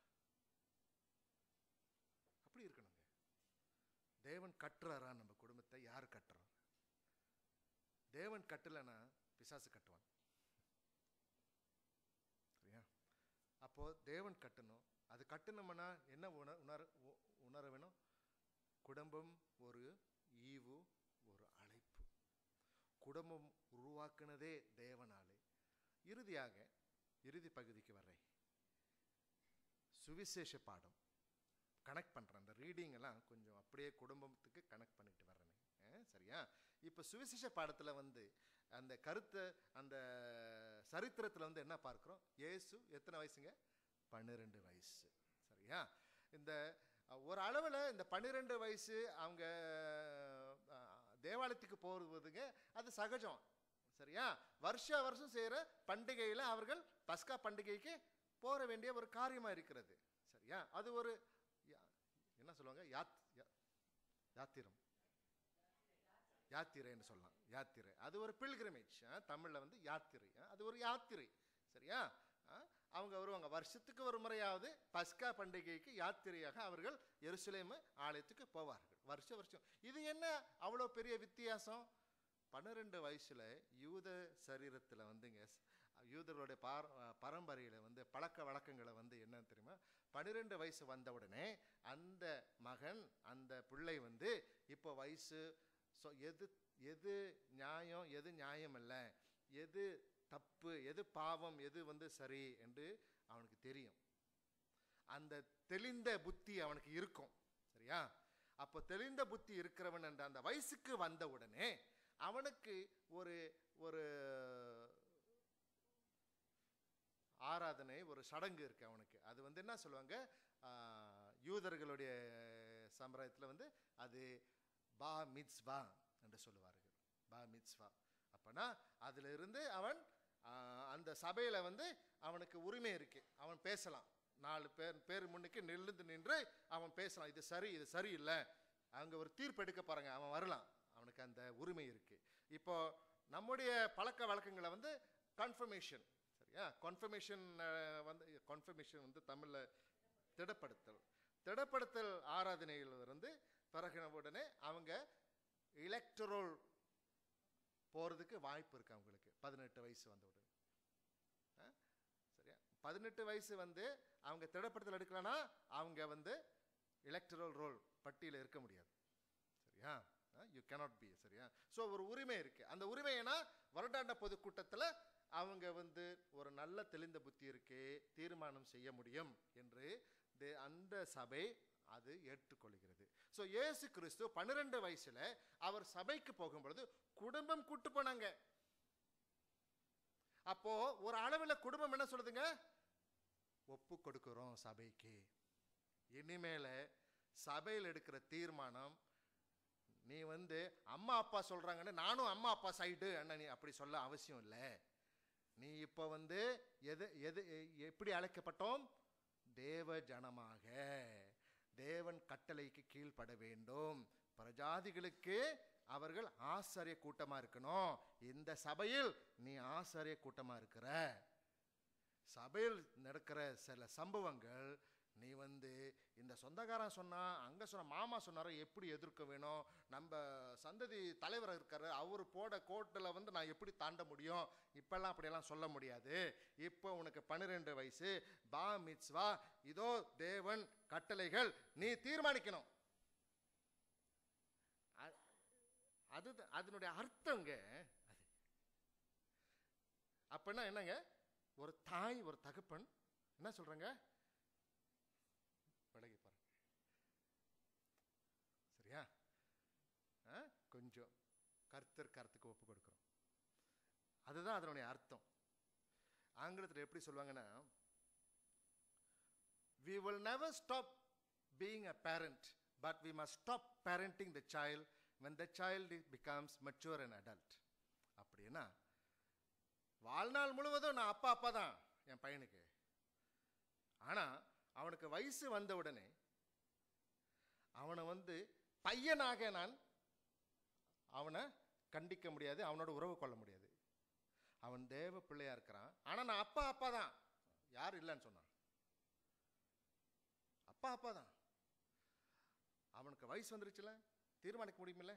அப்படி இருக்கணுங்க தேவன் கட்டுறாரா நம்ம குடும்பத்தை யார் கட்டுறோம் தேவன் கட்டலைன்னா பிசாசு கட்டுவான் சரியா அப்போ தேவன் கட்டணும் அது கட்டணும்னா என்ன உண உணர உ- உணர வேணும் குடும்பம் ஒரு ஈவு ஒரு அழைப்பு குடும்பம் உருவாக்குனதே தேவனாலே இறுதியாக இறுதி பகுதிக்கு வர்றேன் சுவிசேஷ பாடம் கனெக்ட் பண்ணுறேன் அந்த ரீடிங் எல்லாம் கொஞ்சம் அப்படியே குடும்பத்துக்கு கனெக்ட் பண்ணிட்டு வர்றேன் அஹ், சரியா இப்போ சுவிசேஷ பாடத்தில் வந்து அந்த கருத்தை அந்த சரித்திரத்தில் வந்து என்ன பார்க்குறோம் இயேசு எத்தனை வயசுங்க பன்னிரெண்டு வயசு சரியா இந்த அஹ், ஒரு அளவில் இந்த பன்னிரெண்டு வயசு அவங்க அஹ், தேவாலயத்துக்கு போவதுங்க அது சகஜம் சரியா வருஷ வருஷம் செய்கிற பண்டிகையில் அவர்கள் பஸ்கா பண்டிகைக்கு போற வேண்டிய ஒரு காரியமாக இருக்கிறது சரியா அது ஒரு யா- என்ன சொல்லுவாங்க யாத் யா- யாத்திரம் யாத்திரைன்னு சொல்லலாம் யாத்திரை அது ஒரு பில்கிரமேஜ் தமிழில் வந்து யாத்திரை ஆ, அது ஒரு யாத்திரை சரியா ஆ, அவங்க வருவாங்க வருஷத்துக்கு ஒரு முறையாவது பஸ்கா பண்டிகைக்கு யாத்திரையாக அவர்கள் எருசலேம் ஆலயத்துக்கு போவார்கள் வருஷ வருஷம் இது என்ன அவ்வளோ பெரிய வித்தியாசம் பன்னிரெண்டு வயசுல யூத சரீரத்தில் வந்துங்க ஸ்- யூதர்களுடைய பார பரம்பரையில் வந்து பழக்க வழக்கங்களை வந்து என்ன தெரியுமா பன்னிரெண்டு வயசு வந்த உடனே அந்த மகன் அந்த பிள்ளை வந்து இப்போ வயசு ஸோ எது எது நியாயம் எது நியாயம் இல்லை எது தப்பு எது பாவம் எது வந்து சரி என்று அவனுக்கு தெரியும் அந்த தெளிந்த புத்தி அவனுக்கு இருக்கும் சரியா அப்போ தெளிந்த புத்தி இருக்கிறவன் என்ற அந்த வயசுக்கு வந்த உடனே அவனுக்கு ஒரு ஒரு ஆராதனை ஒரு சடங்கு இருக்கு அவனுக்கு அது வந்து என்ன சொல்லுவாங்க ஆஹ், யூதர்களுடைய சம்பிரதாயத்தில் வந்து அது பா மித்ஸ்வா என்று சொல்லுவார்கள் பா மித்ஸ்வா அப்பனா அதுல இருந்து அவன் ஆஹ், அந்த சபையில வந்து அவனுக்கு உரிமை இருக்கு அவன் பேசலாம் நாலு பேர் பேர் முன்னுக்கு நிமிர்ந்து நின்று அவன் பேசலாம் இது சரி இது சரியில்லை அங்க ஒரு தீர்ப்பு எடுக்க பாருங்க அவன் வரலாம் அவனுக்கு அந்த உரிமை இருக்கு இப்போ நம்முடைய பழக்க வழக்கங்களை வந்து கன்ஃபர்மேஷன் சரியா கன்ஃபர்மேஷன் வந்து கன்ஃபர்மேஷன் வந்து தமிழ்ல திடப்படுத்தல் திடப்படுத்தல் ஆராதனையில் இருந்து பிறகு உடனே அவங்க எலக்ட்ரோல் போகிறதுக்கு வாய்ப்பு இருக்கு அவங்களுக்கு பதினெட்டு வயசு வந்த உடனே ஆ? சரியா பதினெட்டு வயசு வந்து அவங்க திடப்படுத்தல் எடுக்கலன்னா அவங்க வந்து எலக்ட்ரல் ரோல் பட்டியல இருக்க முடியாது சரியா யூ cannot பி சரியா ஸோ ஒரு உரிமை இருக்கு அந்த உரிமை ஏன்னா வருடாண்ட பொதுக்கூட்டத்தில் அவங்க வந்து ஒரு நல்ல தெளிந்த புத்தி இருக்கு தீர்மானம் செய்ய முடியும் என்று தே- அந்த சபை அது ஏற்றுக்கொள்கிறது ஸோ இயேசு கிறிஸ்து பன்னிரெண்டு வயசுல அவர் சபைக்கு போகும்பொழுது குடும்பம் கூட்டு போனாங்க அப்போ ஒரு அளவில் குடும்பம் என்ன சொல்லுதுங்க ஒப்பு கொடுக்கிறோம் சபைக்கு இனிமேல சபையில் எடுக்கிற தீர்மானம் நீ வந்து அம்மா அப்பா சொல்றாங்கன்னு நானும் அம்மா அப்பா சைடு அண்ணன் நீ அப்படி சொல்ல அவசியம் இல்லை நீ இப்போ வந்து எது எது எ- எப்படி அழைக்கப்பட்டோம் தேவ ஜனமாக தேவன் கட்டளைக்கு கீழ்ப்பட வேண்டும் பிரஜாதிகளுக்கு அவர்கள் ஆசாரிய கூட்டமா இருக்கணும் இந்த சபையில் நீ ஆசாரிய கூட்டமா இருக்கிற சபையில் நடக்கிற சில சம்பவங்கள் நீ வந்து இந்த சொந்தக்காரன் சொன்னா அங்க சொன்ன மாமா சொன்னாரோ எப்படி எதிர்க்க வேணும் நம்ம சந்ததி தலைவர் இருக்காரு அவர் போட கோட்டில் வந்து நான் எப்படி தாண்ட முடியும் இப்பெல்லாம் அப்படியெல்லாம் சொல்ல முடியாது இப்போ உனக்கு பன்னிரெண்டு வயசு பா மித்ஸ்வா இதோ தேவன் கட்டளைகள் நீ தீர்மானிக்கணும் அ- அது அதனுடைய அர்த்தங்க அது அப்படின்னா என்னங்க ஒரு தாய் ஒரு தகப்பன் என்ன சொல்றாங்க விலகி பாருங்க சரியா ஆ? கொஞ்சம் கர்த்தர் கருத்துக்கு ஒப்பு கொடுக்குறோம் அதுதான் அதனுடைய அர்த்தம் ஆங்கிலத்தில் எப்படி சொல்லுவாங்கன்னா we will never stop being a parent but we must stop parenting the child when the child i- becomes mature and adult அப்படின்னா வாழ்நாள் முழுவதும் நான் அப்பா அப்பா தான் என் பையனுக்கு ஆனா அவனுக்கு வயசு வந்த உடனே அவனை வந்து பையனாக நான் அவனை கண்டிக்க முடியாது அவனோட உறவு கொள்ள முடியாது அவன் தேவ பிள்ளையா இருக்கிறான் ஆனா நான் அப்பா அப்பா தான் யார் இல்லைன்னு சொன்னான் அப்பா அப்பா தான் அவனுக்கு வயசு வந்துருச்சுல தீர்மானிக்க முடியுமில்ல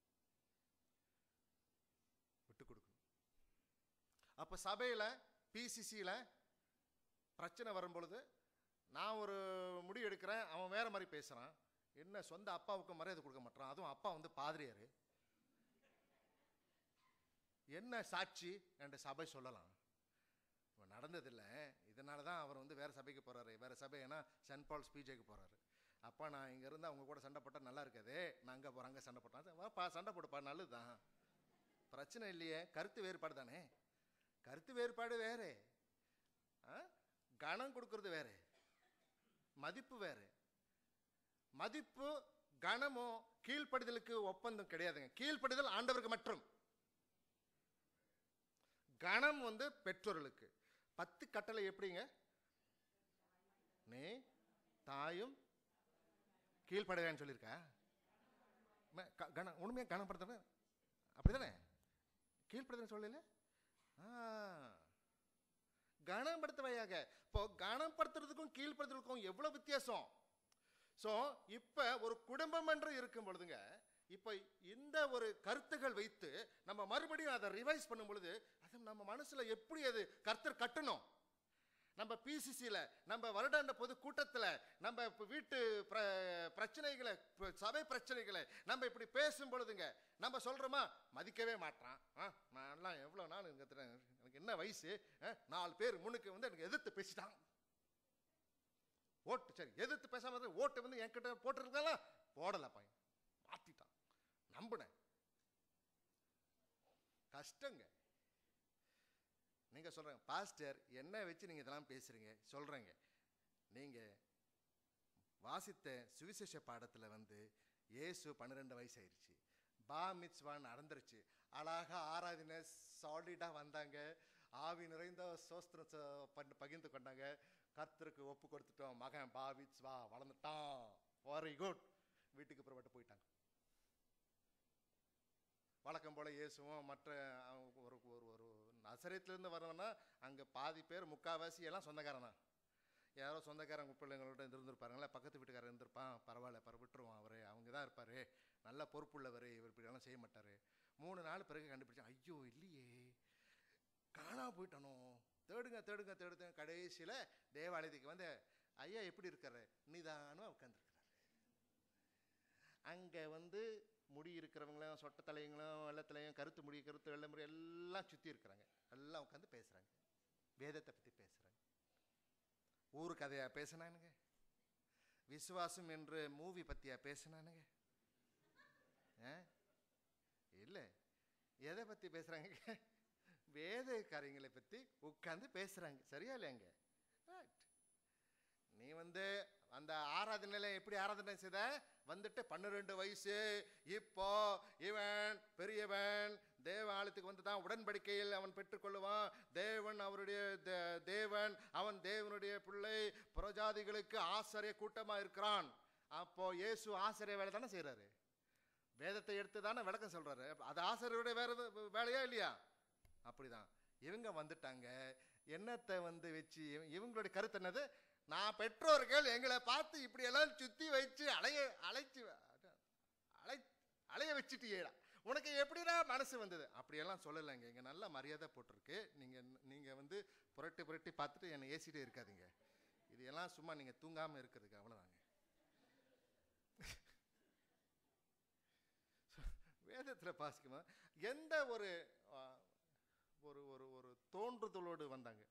விட்டு கொடுக்கணும் அப்ப சபையில பிசிசியில பிரச்சனை வரும் பொழுது நான் ஒரு முடிவு எடுக்கிறேன் அவன் வேற மாதிரி பேசுறான் என்ன சொந்த அப்பாவுக்கு மரியாதை கொடுக்க மாட்டான் அதுவும் அப்பா வந்து பாதிரியாரு என்ன சாட்சி என்ற சபை சொல்லலாம் இவன் நடந்ததில்லை இதனால தான் அவர் வந்து வேற சபைக்கு போறாரு வேற சபை ஏன்னா சென்ட் பால் ஸ்பீச்சுக்கு போறாரு அப்பா நான் இங்க இருந்து அவங்க கூட சண்டை போட்டா நல்லா இருக்காது நான் அங்க போறேன் அங்க சண்டை போட்டேன் வாப்பா சண்டை போடுப்பா நல்லதுதான் பிரச்சனை இல்லையே கருத்து வேறுபாடு தானே கருத்து வேறுபாடு வேறு ஆ? கணம் கொடுக்கறது வேற மதிப்பு வேற மதிப்பு கணமும் கீழ்ப்படிதலுக்கு ஒப்பந்தம் கிடையாதுங்க கீழ்ப்படிதல் ஆண்டவருக்கு மற்றும் கணம் வந்து பெற்றோர்களுக்கு பத்து கட்டளை எப்படிங்க நீ தாயும் கீழ்ப்படையான்னு சொல்லியிருக்கா ம- க- கணம் உண்மையாக கணப்படுத்த அப்படிதானே கீழ்ப்படுதல் சொல்லல ஆ கனப்படுத்துவையாக இப்போ கனப்படுத்துறதுக்கும் கீழ்ப்படுத்துறதுக்கும் எவ்வளவு வித்தியாசம் ஸோ இப்போ ஒரு குடும்பம் என்று இருக்கும் பொழுதுங்க இப்போ இந்த ஒரு கருத்துகள் வைத்து நம்ம மறுபடியும் அதை ரிவைஸ் பண்ணும் பொழுது அது நம்ம மனசுல எப்படி அது கர்த்தர் கட்டணும் நம்ம பிசிசியில் நம்ம வருடாந்த பொது கூட்டத்தில் நம்ம இப்போ வீட்டு பிர பிரச்சனைகளை இப்ப சபை பிரச்சனைகளை நம்ம இப்படி பேசும் பொழுதுங்க நம்ம சொல்கிறோமா மதிக்கவே மாட்டான் ஆ நான்லாம் எவ்வளோ நாள் இங்க இருக்கிறேன். எனக்கு என்ன வயசு ஆ, நாலு பேர் முன்னுக்கு வந்து எனக்கு எதிர்த்து பேசிட்டான் ஓட்டு சரி எதிர்த்து பேசாம இரு. ஓட்டு வந்து என்கிட்ட போட்டிருக்காங்களா போடல பையன் மாத்திட்டான் நம்பினேன் கஷ்டங்க நீங்க சொல்றீங்க பாஸ்டர் என்ன வச்சு நீங்க இதெல்லாம் பேசுறீங்க சொல்றேங்க நீங்க வாசித்த சுவிசேஷ பாடத்துல வந்து இயேசு பன்னிரெண்டு வயசு ஆயிருச்சு பா மித்ஸ்வான் நடந்துருச்சு அழகா ஆராதனை சாலிடா வந்தாங்க ஆவி நிறைந்த சோஸ்திரம் ச- பண்டு- பகிர்ந்து கொண்டாங்க கர்த்தருக்கு ஒப்பு கொடுத்துட்டோம் மகன் பா மித்ஸ்வா வளர்ந்துட்டான் வெரி குட் வீட்டுக்கு புறப்பட்டு போயிட்டாங்க வழக்கம் போல இயேசுவும் மற்ற அவங்க ஒரு ஒரு ஒரு நசரேத்திலேருந்து வரவன்னா அங்கே பாதி பேர் முக்காவாசி எல்லாம் சொந்தக்காரன் தான் யாரோ சொந்தக்காரங்க பிள்ளைங்களோட இருந்திருப்பாருங்களே பக்கத்து வீட்டுக்காரர் இருந்திருப்பான் பரவாயில்ல பர விட்டுருவோம் அவரு அவங்க தான் இருப்பார் நல்ல பொறுப்புள்ளவர் இவர் இப்படியெல்லாம் செய்ய மாட்டார் மூணு நாள் பிறகு கண்டுபிடிச்சேன் ஐயோ இல்லையே காணா போயிட்டானோ தேடுங்க தேடுங்க தேடுங்க கடைசியில் தேவாலயத்துக்கு வந்து ஐயா எப்படி இருக்காரு நிதானம் உட்காந்துருக்கிறாரு அங்கே வந்து முடி இருக்கிறவங்களும் சொட்ட தலைங்களும் வெள்ளத்தலையும் கருத்து முடி கருத்து வெள்ளை முடி எல்லாம் சுற்றி இருக்கிறாங்க எல்லாம் உட்காந்து பேசுகிறாங்க வேதத்தை பற்றி பேசுகிறாங்க ஊர் கதையா பேசினானுங்க விசுவாசம் என்று மூவி பற்றியா பேசினானுங்க இல்லை எதை பற்றி பேசுகிறாங்க வேத காரியங்களை பற்றி உட்காந்து பேசுகிறாங்க சரியா இல்லையாங்க ரைட் நீ வந்து அந்த ஆராதனையில எப்படி ஆராதனை செய்த வந்துட்டு பன்னிரெண்டு வயசு இப்போ இவன் பெரியவன் தேவ ஆலயத்துக்கு வந்து தான் உடன்படிக்கையில் அவன் பெற்றுக்கொள்ளுவான் தேவன் அவருடைய தே- தேவன் அவன் தேவனுடைய பிள்ளை புறஜாதிகளுக்கு ஆசிரிய கூட்டமா இருக்கிறான் அப்போ இயேசு ஆசிரியர் வேலை தானே செய்கிறாரு வேதத்தை எடுத்து தானே விளக்கம் சொல்கிறாரு அது ஆசிரியருடைய வேற எது- வேலையா இல்லையா அப்படிதான் இவங்க வந்துட்டாங்க என்னத்தை வந்து வச்சு இவ- இவங்களுடைய கருத்து என்னது நான் பெற்றோர்கள் எங்களை பார்த்து இப்படி எல்லாம் சுற்றி வச்சு அலைய அழைச்சு அலை அலைய வச்சுட்டியேடா உனக்கு எப்படிடா மனசு வந்தது அப்படியெல்லாம் சொல்லலைங்க இங்கே நல்ல மரியாதை போட்டிருக்கு நீங்கள் நீங்கள் வந்து புரட்டி புரட்டி பார்த்துட்டு என்னை ஏசிட்டே இருக்காதீங்க இது எல்லாம் சும்மா நீங்கள் தூங்காமல் இருக்கிறதுக்கு அவ்வளோதாங்க வேதத்தில் பாசிக்கும்போது எந்த ஒரு ஆ, ஒரு ஒரு ஒரு தோன்றுதலோடு வந்தாங்க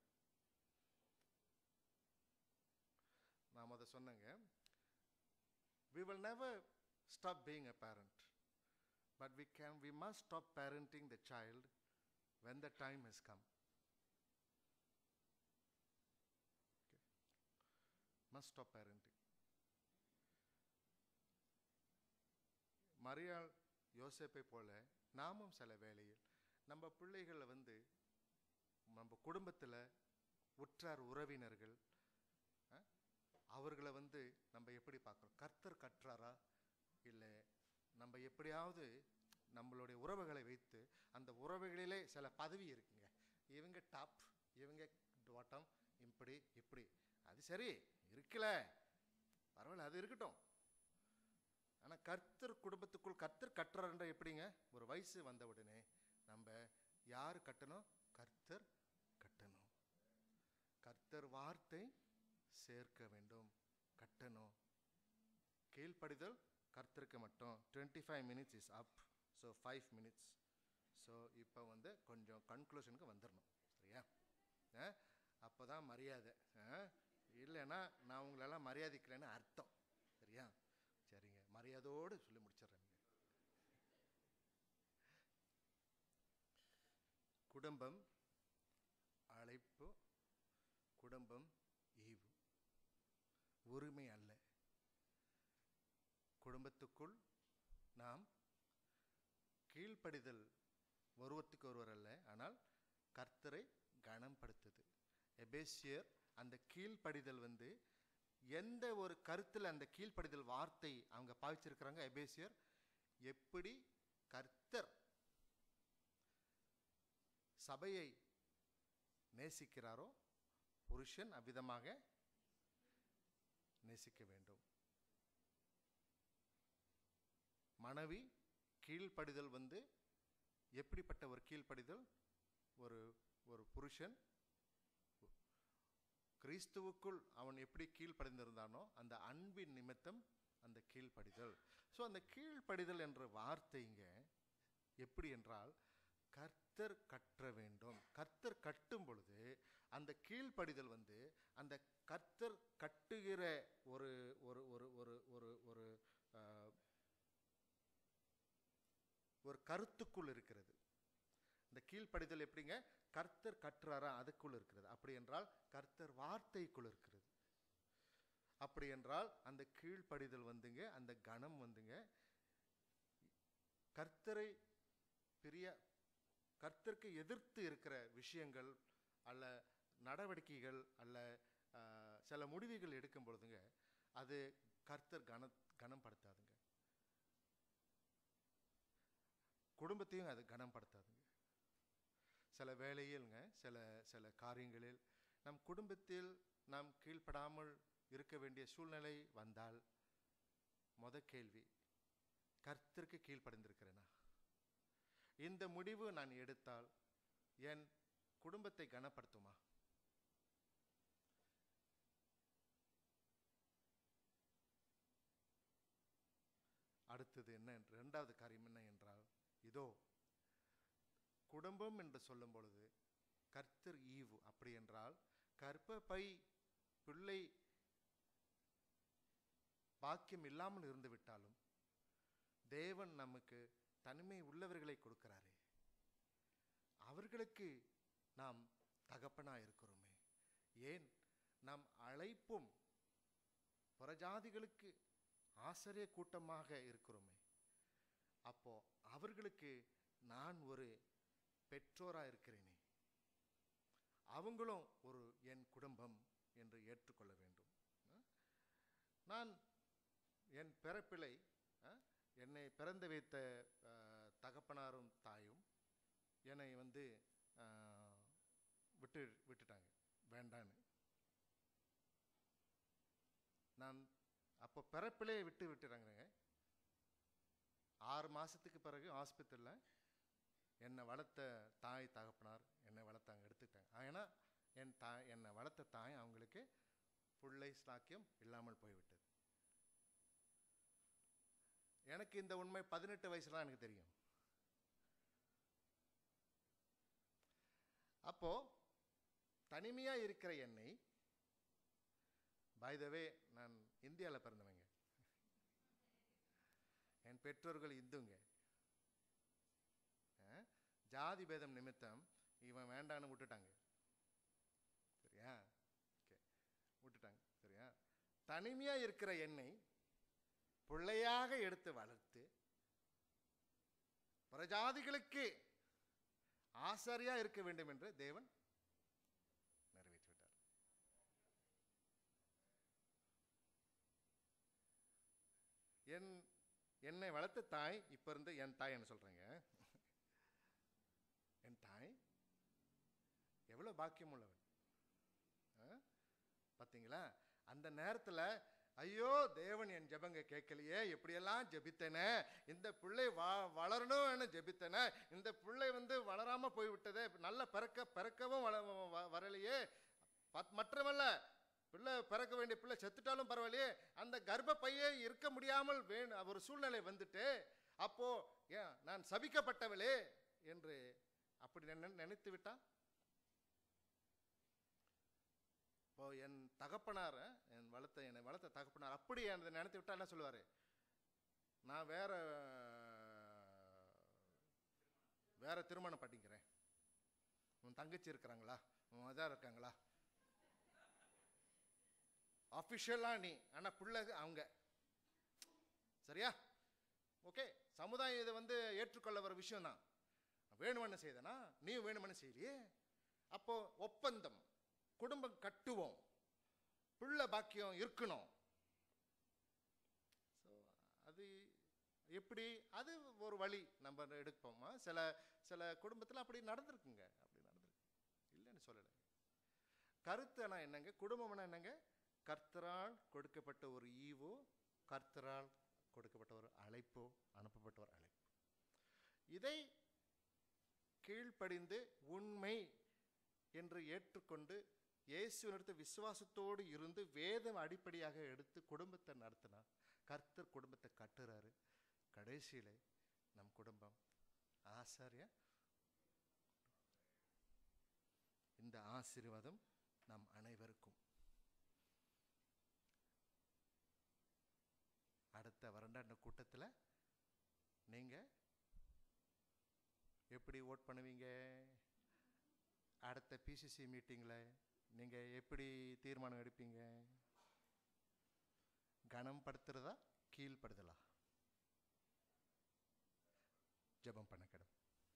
நான் அதை சொன்னேங்க we will never stop being a parent but we can we must stop parenting the child when the time has come okay. must stop parenting மரியாள் யோசேப்பை போல நாமும் சில வேளையில் நம்ம பிள்ளைகளை வந்து நம்ம குடும்பத்தில் உற்றார் உறவினர்கள் அஹ், அவர்களை வந்து நம்ம எப்படி பார்க்குறோம் கர்த்தர் கற்றாரா இல்லை நம்ம எப்படியாவது நம்மளுடைய உறவுகளை வைத்து அந்த உறவுகளிலே சில பதவி இருக்குங்க இவங்க டாப் இவங்க பாட்டம் இப்படி இப்படி அது சரி இருக்குல்ல பரவாயில்ல அது இருக்கட்டும் ஆனால் கர்த்தர் குடும்பத்துக்குள் கர்த்தர் கட்டுறாருன்ற எப்படிங்க ஒரு வயசு வந்த உடனே நம்ம யார் கட்டணும் கர்த்தர் கட்டணும் கர்த்தர் வார்த்தை சேர்க்க வேண்டும் கட்டணும் கீழ்ப்படிதல் கர்த்தருக்கு மட்டும் twenty five minutes is up so five minutes so இப்போ வந்து கொஞ்சம் கன்க்ளூஷனுக்கு வந்துடணும் சரியா அப்போ தான் மரியாதை ஆ? இல்லைன்னா நான் உங்களெல்லாம் மரியாதைக்கலைன்னு அர்த்தம் சரியா சரிங்க மரியாதையோடு சொல்லி முடிச்சிடுறேங்க குடும்பம் அழைப்பு குடும்பம் ஈவு உரிமை அல்ல குடும்பத்துக்குள் நாம் கீழ்ப்படிதல் ஒருவத்துக்கு ஒருவர் அல்ல ஆனால் கர்த்தரை கனப்படுத்துது எபேசியர் அந்த கீழ்ப்படிதல் வந்து எந்த ஒரு கருத்தில் அந்த கீழ்ப்படிதல் வார்த்தை அவங்க பாவிச்சிருக்கிறாங்க எபேசியர் எப்படி கர்த்தர் சபையை நேசிக்கிறாரோ புருஷன் அவ்விதமாக நேசிக்க வேண்டும் மனைவி கீழ்ப்படிதல் வந்து எப்படிப்பட்ட ஒரு கீழ்ப்படிதல் ஒரு ஒரு புருஷன் கிறிஸ்துவுக்குள் அவன் எப்படி கீழ்ப்படிந்திருந்தானோ அந்த அன்பின் நிமித்தம் அந்த கீழ்ப்படிதல் ஸோ அந்த கீழ்ப்படிதல் என்ற வார்த்தைங்க எப்படி என்றால் கர்த்தர் கற்ற வேண்டும் கர்த்தர் கட்டும் பொழுது அந்த கீழ்ப்படிதல் வந்து அந்த கர்த்தர் கட்டுகிற ஒரு ஒரு ஒரு ஒரு ஒரு ஒரு ஆஹ், ஒரு கருத்துக்குள் இருக்கிறது இந்த கீழ்ப்படிதல் எப்படிங்க கர்த்தர் கற்றாரா அதுக்குள் இருக்கிறது அப்படி என்றால் கர்த்தர் வார்த்தைக்குள் இருக்கிறது அப்படி என்றால் அந்த கீழ்ப்படிதல் வந்துங்க அந்த கணம் வந்துங்க கர்த்தரை பிரிய கர்த்தருக்கு எதிர்த்து இருக்கிற விஷயங்கள் அல்ல நடவடிக்கைகள் அல்ல ஆஹ், சில முடிவுகள் எடுக்கும் பொழுதுங்க அது கர்த்தர் கன கனப்படுத்தாதுங்க குடும்பத்தையும் அது கனப்படுத்தாதுங்க சில வேளையில்ங்க சில சில காரியங்களில் நம் குடும்பத்தில் நாம் கீழ்ப்படாமல் இருக்க வேண்டிய சூழ்நிலை வந்தால் முத கேள்வி கர்த்தருக்கு கீழ்ப்படைந்திருக்கிறேனா இந்த முடிவு நான் எடுத்தால் என் குடும்பத்தை கனப்படுத்துமா அடுத்தது என்ன என்று இரண்டாவது காரியம் என்ன என்றால் இதோ குடும்பம் என்று சொல்லும் பொழுது கர்த்தர் ஈவு அப்படி என்றால் கர்ப்பப்பை பிள்ளை பாக்கியம் இல்லாமல் இருந்து விட்டாலும் தேவன் நமக்கு தனிமை உள்ளவர்களை கொடுக்கிறாரே அவர்களுக்கு நாம் தகப்பனா இருக்கிறோமே ஏன் நாம் அழைப்பும் புறஜாதிகளுக்கு ஆசிரிய கூட்டமாக இருக்கிறோமே அப்போ அவர்களுக்கு நான் ஒரு பெற்றோரா இருக்கிறேனே அவங்களும் ஒரு என் குடும்பம் என்று ஏற்றுக்கொள்ள வேண்டும் அஹ்? நான் என் பிறப்பிலை ஆ, என்னை பிறந்து வைத்த ஆ, தகப்பனாரும் தாயும் என்னை வந்து ஆ, விட்டு விட்டுட்டாங்க வேண்டான்னு நான் அப்போ பிறப்பிலே விட்டு விட்டுறாங்க ஆறு மாதத்துக்கு பிறகு ஹாஸ்பிட்டலில் என்னை வளர்த்த தாய் தகப்பனார் என்னை வளர்த்தாங்க எடுத்துக்கிட்டாங்க ஏன்னா என் தாய் என்னை வளர்த்த தாய் அவங்களுக்கு புள்ளை ஸ்லாக்கியம் இல்லாமல் போய்விட்டது எனக்கு இந்த உண்மை பதினெட்டு வயசுல தான் எனக்கு தெரியும் அப்போ தனிமையா இருக்கிற என்னை பைதவே நான் இந்தியாவில் பிறந்தவங்க என் பெற்றோர்கள் இந்துங்க ஆ? ஜாதி பேதம் நிமித்தம் இவன் வேண்டான்னு விட்டுட்டாங்க சரியா ஓகே விட்டுட்டாங்க சரியா தனிமையா இருக்கிற என்னை பிள்ளையாக எடுத்து வளர்த்து பிரஜாதிகளுக்கு ஆசாரியா இருக்க வேண்டும் என்று தேவன் நிறைவேற்றி விட்டார் என் என்னை வளர்த்த தாய் இப்ப இருந்து என் தாய் என்ன சொல்றேங்க என் தாய் எவ்வளவு பாக்கியம் உள்ளவன் ஆ? பாத்தீங்களா அந்த நேரத்துல ஐயோ தேவன் என் ஜெபங்க கேட்கலையே எப்படியெல்லாம் ஜெபித்தனே இந்த பிள்ளை வ வளரணும்னு ஜெபித்தனே இந்த பிள்ளை வந்து வளராம போய்விட்டதே நல்ல பிறக்க பிறக்கவும் வள வ- வரலையே பத்- மற்றமல்ல பிள்ளை பிறக்க வேண்டிய பிள்ளை செத்துட்டாலும் பரவாயில்லையே அந்த கர்ப்பப்பையே இருக்க முடியாமல் வேண் ஒரு சூழ்நிலை வந்துட்டு அப்போ ஏன் நான் சபிக்கப்பட்டவளே என்று அப்படி நினை- நினைத்து விட்டா இப்போ என் தகப்பனார் என் வளர்த்த என்னை வளர்த்த தகப்பனார் அப்படி என்னை நினைத்து விட்டா என்ன சொல்லுவாரு நான் வேற வேற திருமணம் பண்ணிக்கிறேன் உன் தங்கச்சி இருக்கிறாங்களா உன் மதா இருக்காங்களா அஃபிஷியலாக நீ ஆனால் பிள்ளை அவங்க சரியா ஓகே சமுதாயம் இதை வந்து ஏற்றுக்கொள்ள வர விஷயம் தான் வேணுமென்னு செய்தனா நீ வேணுமென்னு செய்யலையே அப்போ ஒப்பந்தம் குடும்பம் கட்டுவோம் பிள்ளை பாக்கியம் இருக்கணும் ஸோ அது எப்படி அது ஒரு வழி நம்ம எடுப்போமா சில சில குடும்பத்தில் அப்படி நடந்திருக்குங்க அப்படி நடந்திருக்கு இல்லைன்னு சொல்லலை கருத்து ஆனால் என்னங்க குடும்பம்னா என்னங்க கர்த்தரால் கொடுக்கப்பட்ட ஒரு ஈவோ கர்த்தரால் கொடுக்கப்பட்ட ஒரு அழைப்போ அனுப்பப்பட்ட ஒரு அழைப்பு இதை கீழ்ப்படிந்து உண்மை என்று ஏற்றுக்கொண்டு இயேசுவினிடத்து விசுவாசத்தோடு இருந்து வேதம் அடிப்படையாக எடுத்து குடும்பத்தை நடத்தினா கர்த்தர் குடும்பத்தை கட்டுறாரு கடைசியில நம் குடும்பம் ஆசாரிய இந்த ஆசீர்வாதம் நம் அனைவருக்கும் அடுத்த வருடாண்ட கூட்டத்தில் நீங்க எப்படி ஓட் பண்ணுவீங்க அடுத்த பிசிசி மீட்டிங்கில் நீங்கள் எப்படி தீர்மானம் எடுப்பீங்க கனம் படுத்துறதா கீழ்ப்படுதலா ஜெபம் பண்ண கிடம்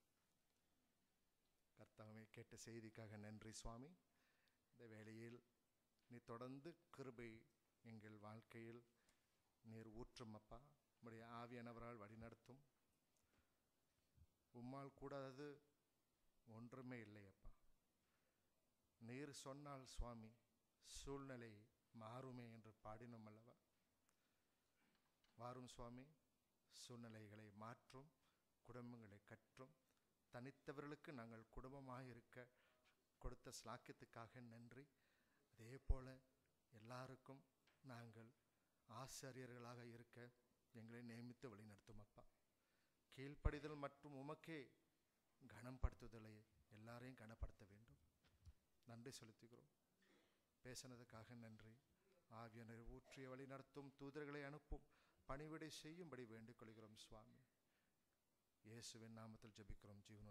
கர்த்தாவே கேட்ட செய்திக்காக நன்றி சுவாமி இந்த வேளையில் நீ தொடர்ந்து கிருபை எங்கள் வாழ்க்கையில் நீர் ஊற்றும் அப்பா உம்முடைய ஆவியானவரால் வழிநடத்தும் உம்மால் கூடாதது ஒன்றுமே இல்லை அப்பா நீர் சொன்னால் சுவாமி சூழ்நிலை மாறுமே என்று பாடினோம் அல்லவா வாரும் சுவாமி சூழ்நிலைகளை மாற்றும் குடும்பங்களை கற்றும் தனித்தவர்களுக்கு நாங்கள் குடும்பமாக இருக்க கொடுத்த ஸ்லாக்கியத்துக்காக நன்றி அதே போல எல்லாருக்கும் நாங்கள் ஆசாரியர்களாக இருக்க எங்களை நியமித்து வழிநடத்தும் அப்பா கீழ்ப்படிதல் மற்றும் உமக்கே கனப்படுத்துதலை எல்லாரையும் கனப்படுத்த வேண்டும் நன்றி செலுத்துகிறோம் பேசினதுக்காக நன்றி ஆவியனர் ஊற்றிய வழி நடத்தும் தூதர்களை அனுப்பும் பணிவிடை செய்யும்படி வேண்டிக் கொள்கிறோம் சுவாமி இயேசுவின் நாமத்தில் ஜெபிக்கிறோம் ஜீவன